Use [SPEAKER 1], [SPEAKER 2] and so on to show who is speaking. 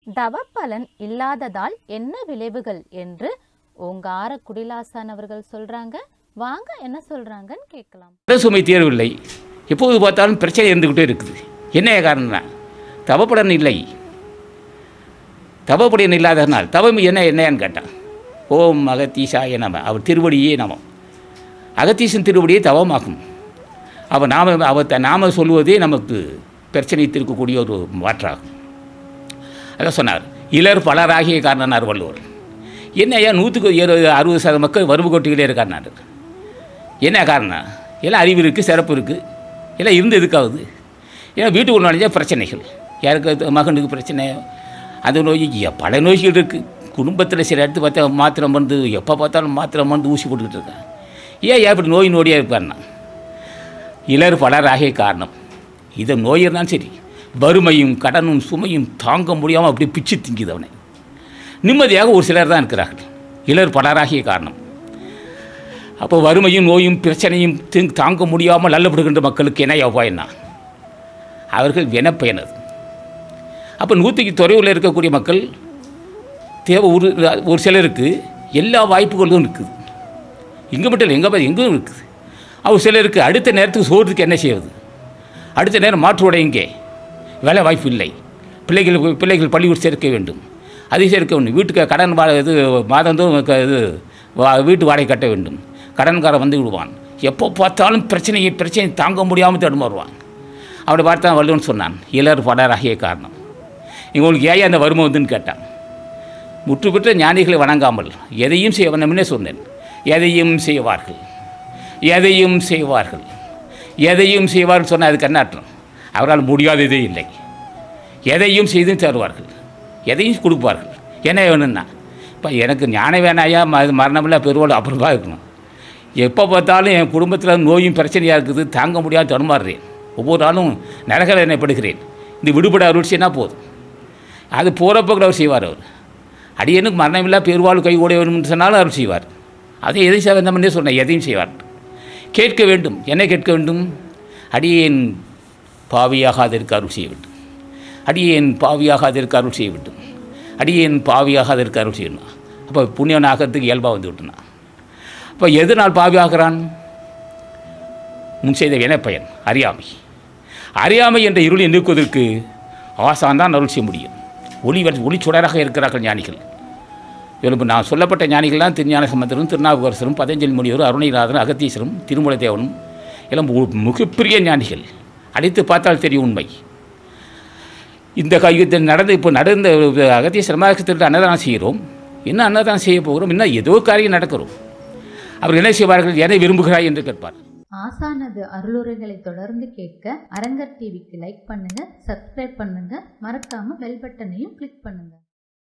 [SPEAKER 1] தவப்பலன் இல்லாததால் என்ன விளைவுகள் என்று ஓங்கார குடிலாசான் அவர்கள் சொல்றாங்க வாங்க என்ன சொல்றாங்கன்னு கேட்கலாம்
[SPEAKER 2] சுமை தீரவில்லை எப்போது பார்த்தாலும் பிரச்சனை இருந்துக்கிட்டே இருக்குது என்ன காரணம்னா தவப்படன் இல்லை தவப்படன் இல்லாததனால் தவம் என்ன என்னன்னு கேட்டான் ஓம் அகத்தீசாய நம அவர் திருவடியே நமம் அகத்தீசன் திருவடியே தவமாகும் அவன் நாம அவர் த- நாம சொல்வதே நமக்கு பிரச்சனை தீர்க்கக்கூடிய ஒரு மாற்றாகும் அதான் சொன்னார் இலர் பலராகிய காரணனார் வள்ளுவர் என்ன ஐயா நூற்றுக்கு இருபது அறுபது சதவீத மக்கள் வறுமை கொட்டிக்கிட்டே இருக்காருனாரு என்ன காரணம் எல்லாம் அறிவு இருக்குது சிறப்பு இருக்குது எல்லாம் இருந்து எதுக்காகுது ஏன்னா வீட்டுக்குள்ள நுழைஞ்சா பிரச்சனைகள் யாருக்கு அது மகனுக்கு பிரச்சனை அந்த நோய் எ- பல நோய்கள் இருக்குது குடும்பத்தில் சில இடத்து பார்த்தா மாத்திரை மருந்து எப்போ பார்த்தாலும் மாத்திரை மருந்து ஊசி போட்டுக்கிட்டு இருக்கான் ஏன் ஏன் இப்படி நோய் நோடியாக இருப்பாருன்னா இலர் பலராகிய காரணம் இதை நோய் இருந்தாலும் சரி வறுமையும் கடனும் சுமையும் தாங்க முடியாமல் அப்படியே பிச்சு திங்குது அவனை நிம்மதியாக ஒரு சிலர் தான் இருக்கிறார்கள் இலர் பலராகிய காரணம் அப்போ வறுமையும் நோயும் பிரச்சனையும் திங் தாங்க முடியாமல் நல்லப்படுகின்ற மக்களுக்கு என்ன உபாயம்னா அவர்கள் வினப்பயனது அப்போ நூற்றுக்கு தொலைவில் இருக்கக்கூடிய மக்கள் தேவை ஒரு ஒரு சிலருக்கு எல்லா வாய்ப்புகளும் இருக்குது இங்கே மட்டும் இல்லை எங்கே எங்கும் இருக்குது அவர் சிலருக்கு அடுத்த நேரத்துக்கு சோறுக்கு என்ன செய்வது அடுத்த நேரம் மாற்று உடை இங்கே வேலை வாய்ப்பு இல்லை பிள்ளைகள் பிள்ளைகள் பள்ளிக்கூடம் சேர்க்க வேண்டும் அதை சேர்க்க வேண்டும் வீட்டுக்கு கடன் வா இது மாதந்தோறும் க- இது வா- வீட்டு வாடகை கட்ட வேண்டும் கடன்காரன் வந்து விடுவான் எப்போ பார்த்தாலும் பிரச்சனையை பிரச்சனை தாங்க முடியாமல் தடுமாறுவான் அப்படி பார்த்தா வள்ளுவன் சொன்னான் இளர் படராகிய காரணம் உங்களுக்கு ஏன் அந்த வறுமை வந்துன்னு கேட்டான் முற்று பெற்ற ஞானிகளை வணங்காமல் எதையும் செய்ய வேண்டும்னே சொன்னேன் எதையும் செய்வார்கள் எதையும் செய்வார்கள் எதையும் செய்வார்கள் சொன்னால் அதுக்கு என்ன அர்த்தம் அவரால் முடியாததே இல்லை எதையும் செய்து தருவார்கள் எதையும் கொடுப்பார்கள் என்ன வேணும்னா இப்போ எனக்கு ஞானம் வேணாயா ம மரணமில்லா பெருவாள் அப்புறமா இருக்கணும் எப்போ பார்த்தாலும் என் குடும்பத்தில் நோயும் பிரச்சனையாக இருக்குது தாங்க முடியாத தடுமாறுறேன் ஒவ்வொரு நாளும் நரகல என்னப்படுகிறேன் இந்த விடுபட அருள் செய்யினா போதும் அது போகிறப்ப கூட அவர் செய்வார் அவர் அடியனுக்கு மரணமில்லா பெருவாள் கை ஓட வேணும்னு சொன்னாலும் அவர் செய்வார் அதை எதை செய்ய வேண்டாம்னே சொன்னேன் எதையும் செய்வார் கேட்க வேண்டும் என்ன கேட்க வேண்டும் அடியேன் பாவியாகாதிருக்க அருள் செய்ய வேண்டும் அடியேன் பாவியாகாதிருக்க அருள் செய்ய வேண்டும் அடியேன் பாவியாகாதிருக்க அருள் செய்யணும் அப்போ புண்ணியன் ஆகிறதுக்கு இயல்பாக வந்து விட்டுனா அப்போ எதனால் பாவியாகிறான் முன் செய்த வினைப்பயன் அறியாமை அறியாமை என்ற இருளை நீக்குவதற்கு ஆசான் தான் அருள் செய்ய முடியும் ஒளி வ- ஒளி சுடராக இருக்கிறார்கள் ஞானிகள் எலும்பு நான் சொல்லப்பட்ட ஞானிகள்லாம் திருஞான சம்பந்தரும் திருநாவுக்கரசரும் பதஞ்சலி முனிவரும் அருணைநாதரும் அகத்தீஸ்வரும் திருமலை தேவனும் எல்லாம் ஒரு மிகப்பெரிய ஞானிகள் அடித்து பார்த்தால் தெரியும் உண்மை இந்த கையத்தில் நடந்து இப்போ நடந்த அகத்திய சிரமாக்கத்திற்கு அன்னதானம் செய்கிறோம் என்ன அன்னதானம் செய்ய போகிறோம் இன்னும் ஏதோ காரியம் நடக்கிறோம் அவர் என்ன செய்வார்கள் எதை விரும்புகிறாய் என்று கேட்பார்
[SPEAKER 3] ஆசானது அருளுரைகளை தொடர்ந்து கேட்க அரங்கர் டிவிக்கு லைக் பண்ணுங்க சப்ஸ்கிரைப் பண்ணுங்க மறக்காம பெல் பட்டனையும் கிளிக் பண்ணுங்க